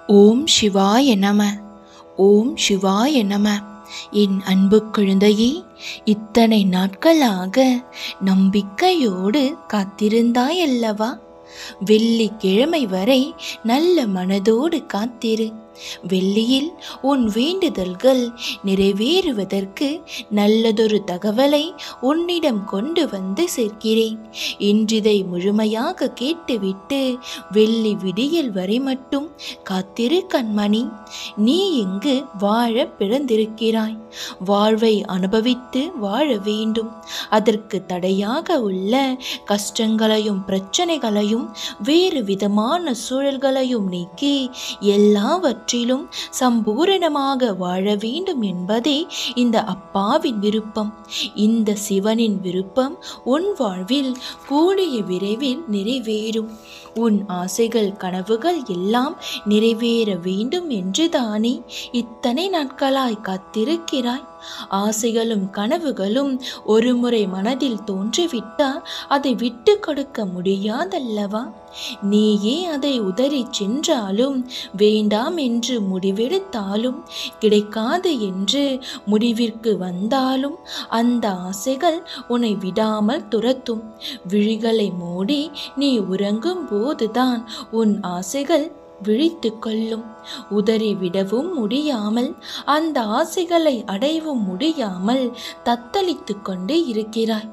ஓம் சிவாய நம ஓம் சிவாய நம என் அன்பு குழந்தையே இத்தனை நாட்களாக நம்பிக்கையோடு காத்திருந்தாய் அல்லவா வெள்ளிக்கிழமை வரை நல்ல மனதோடு காத்திரு வெள்ளியில் உன் வேண்டுதல்கள் நிறைவேறுவதற்கு நல்லதொரு தகவலை உன்னிடம் கொண்டு வந்து சேர்க்கிறேன் இன்றிதை முழுமையாக கேட்டுவிட்டு வெள்ளி விடியல் வரை மட்டும் காத்திரு கண்மணி நீ இங்கு வாழ பிறந்திருக்கிறாய் வாழ்வை அனுபவித்து வாழ வேண்டும் அதற்கு தடையாக உள்ள கஷ்டங்களையும் பிரச்சனைகளையும் வேறு விதமான சூழல்களையும் நீக்கி எல்லாவற்றையும் முற்றிலும் சம்பூரணமாக வாழ வேண்டும் என்பதே இந்த அப்பாவின் விருப்பம் இந்த சிவனின் விருப்பம் உன் வாழ்வில் கூடிய விரைவில் நிறைவேறும் உன் ஆசைகள் கனவுகள் எல்லாம் நிறைவேற வேண்டும் என்று தானே இத்தனை நாட்களாய் காத்திருக்கிறாய் ஆசைகளும் கனவுகளும் ஒருமுறை மனதில் தோன்றிவிட்டால் அதை விட்டு கொடுக்க முடியாதல்லவா நீயே அதை உதறி சென்றாலும் வேண்டாம் என்று முடிவெடுத்தாலும் கிடைக்காது என்று முடிவிற்கு வந்தாலும் அந்த ஆசைகள் உன்னை விடாமல் துரத்தும் விழிகளை மூடி நீ உறங்கும் போதுதான் உன் ஆசைகள் விழித்து கொள்ளும் உதறி விடவும் முடியாமல் அந்த ஆசைகளை அடையவும் முடியாமல் தத்தளித்து கொண்டு இருக்கிறாய்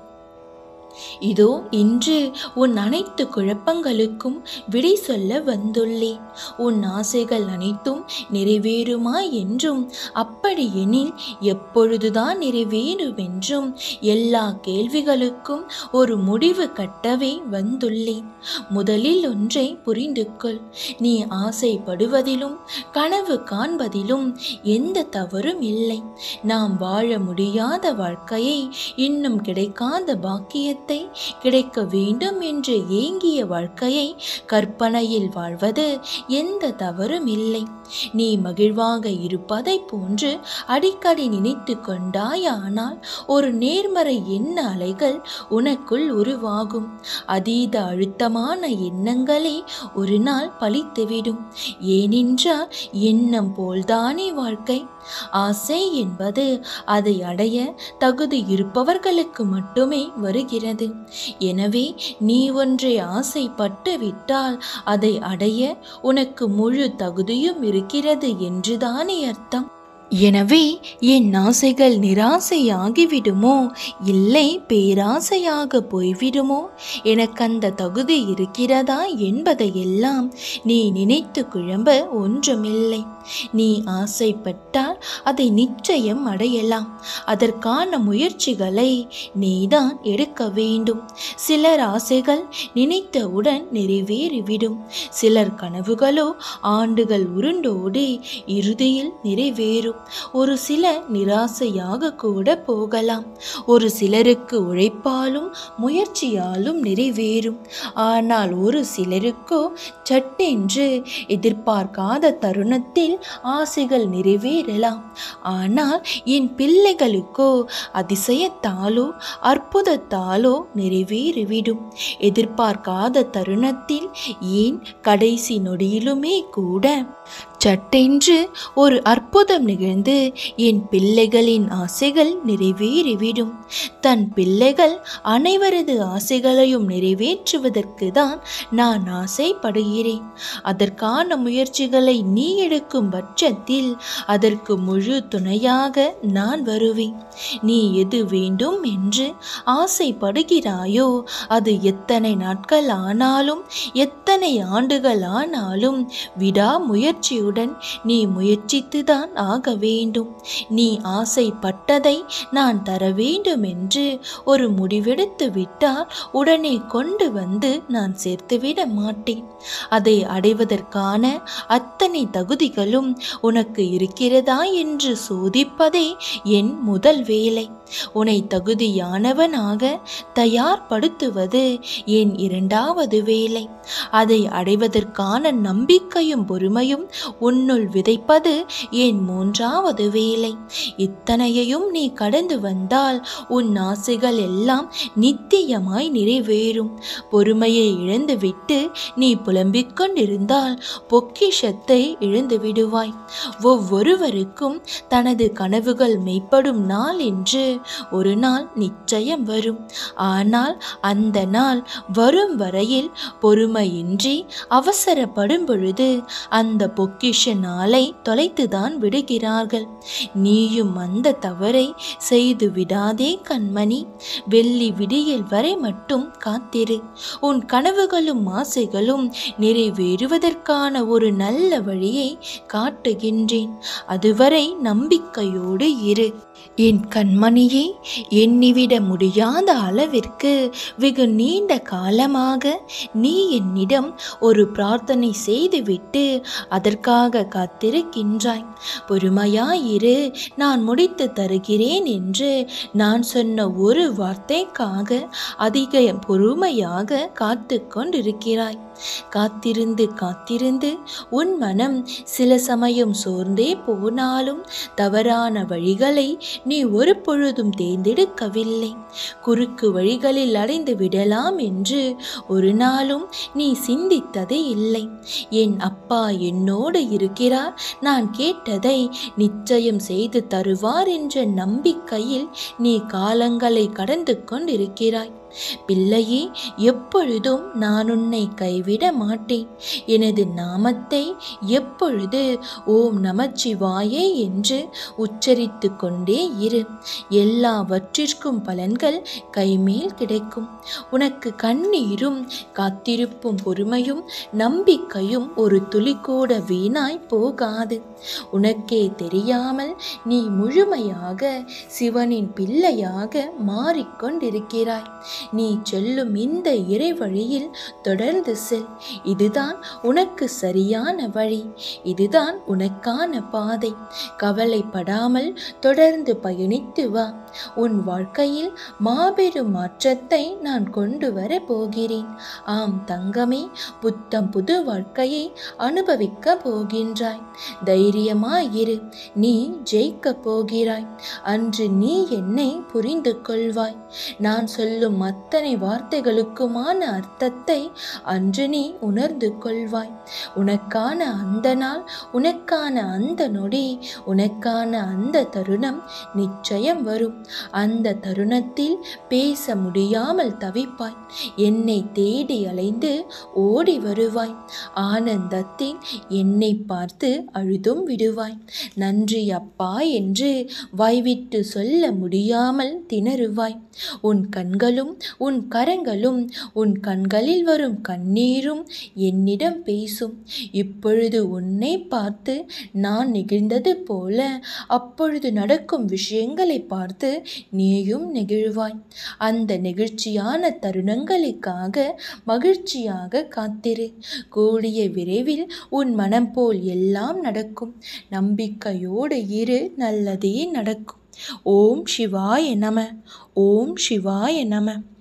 இதோ இன்று உன் அனைத்து குழப்பங்களுக்கும் விடை சொல்ல வந்துள்ளேன் உன் ஆசைகள் அனைத்தும் நிறைவேறுமா என்றும் அப்படி எனில் எப்பொழுதுதான் நிறைவேறும் என்றும் எல்லா கேள்விகளுக்கும் ஒரு முடிவு கட்டவே வந்துள்ளேன் முதலில் ஒன்றை புரிந்து கொள் நீ ஆசைப்படுவதிலும் கனவு காண்பதிலும் எந்த தவறும் இல்லை நாம் வாழ முடியாத வாழ்க்கையை இன்னும் கிடைக்காத பாக்கியத்தை வாழ்க்கை கிடைக்க வேண்டும் என்று ஏங்கிய வாழ்க்கையை கற்பனையில் வாழ்வது எந்த தவறும் இல்லை நீ மகிழ்வாக இருப்பதை போன்று அடிக்கடி நினைத்து கொண்டாயானால் ஒரு நேர்மறை எண்ண அலைகள் உனக்குள் உருவாகும் அதீத அழுத்தமான எண்ணங்களே ஒரு நாள் பழித்துவிடும் ஏனென்றால் எண்ணம் போல்தானே வாழ்க்கை ஆசை என்பது அதை அடைய தகுதி இருப்பவர்களுக்கு மட்டுமே வருகிறது எனவே நீ ஒன்றை ஆசைப்பட்டு விட்டால் அதை அடைய உனக்கு முழு தகுதியும் இருக்கிறது என்றுதானே அர்த்தம் எனவே என் ஆசைகள் நிராசையாகிவிடுமோ இல்லை பேராசையாக போய்விடுமோ எனக்கு அந்த தகுதி இருக்கிறதா என்பதையெல்லாம் நீ நினைத்து குழம்ப ஒன்றுமில்லை நீ ஆசைப்பட்டால் அதை நிச்சயம் அடையலாம் அதற்கான முயற்சிகளை நீதான் எடுக்க வேண்டும் சிலர் ஆசைகள் நினைத்தவுடன் நிறைவேறிவிடும் சிலர் கனவுகளோ ஆண்டுகள் உருண்டோடி இறுதியில் நிறைவேறும் ஒரு சில நிராசையாக கூட போகலாம் ஒரு சிலருக்கு உழைப்பாலும் முயற்சியாலும் நிறைவேறும் ஆனால் ஒரு சிலருக்கோ சட்டென்று எதிர்பார்க்காத தருணத்தில் ஆசைகள் நிறைவேறலாம் ஆனால் என் பிள்ளைகளுக்கோ அதிசயத்தாலோ அற்புதத்தாலோ நிறைவேறிவிடும் எதிர்பார்க்காத தருணத்தில் ஏன் கடைசி நொடியிலுமே கூட சட்டென்று ஒரு அற்புதம் நிகழ்ந்து என் பிள்ளைகளின் ஆசைகள் நிறைவேறிவிடும் தன் பிள்ளைகள் அனைவரது ஆசைகளையும் நிறைவேற்றுவதற்கு தான் நான் ஆசைப்படுகிறேன் அதற்கான முயற்சிகளை நீ எடுக்கும் பட்சத்தில் அதற்கு முழு துணையாக நான் வருவேன் நீ எது வேண்டும் என்று ஆசைப்படுகிறாயோ அது எத்தனை நாட்கள் ஆனாலும் எத்தனை ஆண்டுகள் ஆனாலும் விடா முயற்சியுடன் நீ முயற்சித்துதான் ஆக வேண்டும் நீ ஆசைப்பட்டதை நான் தர வேண்டும் என்று ஒரு முடிவெடுத்து விட்டால் உடனே கொண்டு வந்து நான் சேர்த்துவிட மாட்டேன் அதை அடைவதற்கான அத்தனை தகுதிகளும் உனக்கு இருக்கிறதா என்று சோதிப்பதே என் முதல் வேலை உன்னை தகுதியானவனாக தயார்படுத்துவது என் இரண்டாவது வேலை அதை அடைவதற்கான நம்பிக்கையும் பொறுமையும் உன்னுள் விதைப்பது என் மூன்றாவது வேலை இத்தனையையும் நீ கடந்து வந்தால் உன் ஆசைகள் எல்லாம் நித்தியமாய் நிறைவேறும் பொறுமையை இழந்துவிட்டு நீ புலம்பிக் கொண்டிருந்தால் பொக்கிஷத்தை இழந்து விடுவாய் ஒவ்வொருவருக்கும் தனது கனவுகள் மெய்ப்படும் நாள் என்று ஒரு நாள் நிச்சயம் வரும் ஆனால் அந்த நாள் வரும் வரையில் பொறுமையின்றி அவசரப்படும் பொழுது அந்த பொக்கிஷ நாளை தொலைத்துதான் விடுகிறார்கள் நீயும் அந்த தவறை செய்து விடாதே கண்மணி வெள்ளி விடியல் வரை மட்டும் காத்திரு உன் கனவுகளும் ஆசைகளும் நிறைவேறுவதற்கான ஒரு நல்ல வழியை காட்டுகின்றேன் அதுவரை நம்பிக்கையோடு இரு என் கண்மணியே எண்ணிவிட முடியாத அளவிற்கு வெகு நீண்ட காலமாக நீ என்னிடம் ஒரு பிரார்த்தனை செய்துவிட்டு அதற்காக காத்திருக்கின்றாய் பொறுமையாயிரு நான் முடித்து தருகிறேன் என்று நான் சொன்ன ஒரு வார்த்தைக்காக அதிக பொறுமையாக காத்து கொண்டிருக்கிறாய் காத்திருந்து காத்திருந்து உன் மனம் சில சமயம் சோர்ந்தே போனாலும் தவறான வழிகளை நீ ஒரு பொழுதும் தேர்ந்தெடுக்கவில்லை குறுக்கு வழிகளில் அடைந்து விடலாம் என்று ஒரு நாளும் நீ சிந்தித்ததே இல்லை என் அப்பா என்னோடு இருக்கிறார் நான் கேட்டதை நிச்சயம் செய்து தருவார் என்ற நம்பிக்கையில் நீ காலங்களை கடந்து கொண்டிருக்கிறாய் பிள்ளையே எப்பொழுதும் நான் உன்னை கைவிட மாட்டேன் எனது நாமத்தை எப்பொழுது ஓம் நமச்சிவாயே என்று உச்சரித்து கொண்டே இரு எல்லாவற்றிற்கும் பலன்கள் கைமேல் கிடைக்கும் உனக்கு கண்ணீரும் காத்திருப்பும் பொறுமையும் நம்பிக்கையும் ஒரு துளி கூட வீணாய் போகாது உனக்கே தெரியாமல் நீ முழுமையாக சிவனின் பிள்ளையாக மாறிக்கொண்டிருக்கிறாய் நீ செல்லும் இந்த இறை வழியில் தொடர்ந்து செல் இதுதான் உனக்கு சரியான வழி இதுதான் உனக்கான பாதை கவலைப்படாமல் தொடர்ந்து பயணித்து வா உன் வாழ்க்கையில் மாபெரும் மாற்றத்தை நான் கொண்டு வர போகிறேன் ஆம் தங்கமே புத்தம் புது வாழ்க்கையை அனுபவிக்க போகின்றாய் தைரியமாயிரு நீ ஜெயிக்க போகிறாய் அன்று நீ என்னை புரிந்து கொள்வாய் நான் சொல்லும் அத்தனை வார்த்தைகளுக்குமான அர்த்தத்தை அன்று நீ உணர்ந்து கொள்வாய் உனக்கான அந்த நாள் உனக்கான அந்த நொடி உனக்கான அந்த தருணம் நிச்சயம் வரும் அந்த தருணத்தில் பேச முடியாமல் தவிப்பாய் என்னை தேடி அலைந்து ஓடி வருவாய் ஆனந்தத்தில் என்னை பார்த்து அழுதும் விடுவாய் நன்றி அப்பா என்று வாய்விட்டு சொல்ல முடியாமல் திணறுவாய் உன் கண்களும் உன் கரங்களும் உன் கண்களில் வரும் கண்ணீரும் என்னிடம் பேசும் இப்பொழுது உன்னை பார்த்து நான் நெகிழ்ந்தது போல அப்பொழுது நடக்கும் விஷயங்களை பார்த்து நீயும் நெகிழ்வாய் அந்த நெகிழ்ச்சியான தருணங்களுக்காக மகிழ்ச்சியாக காத்திரு கூடிய விரைவில் உன் மனம் போல் எல்லாம் நடக்கும் நம்பிக்கையோடு இரு நல்லதே நடக்கும் ஓம் சிவாய நம ஓம் சிவாய நம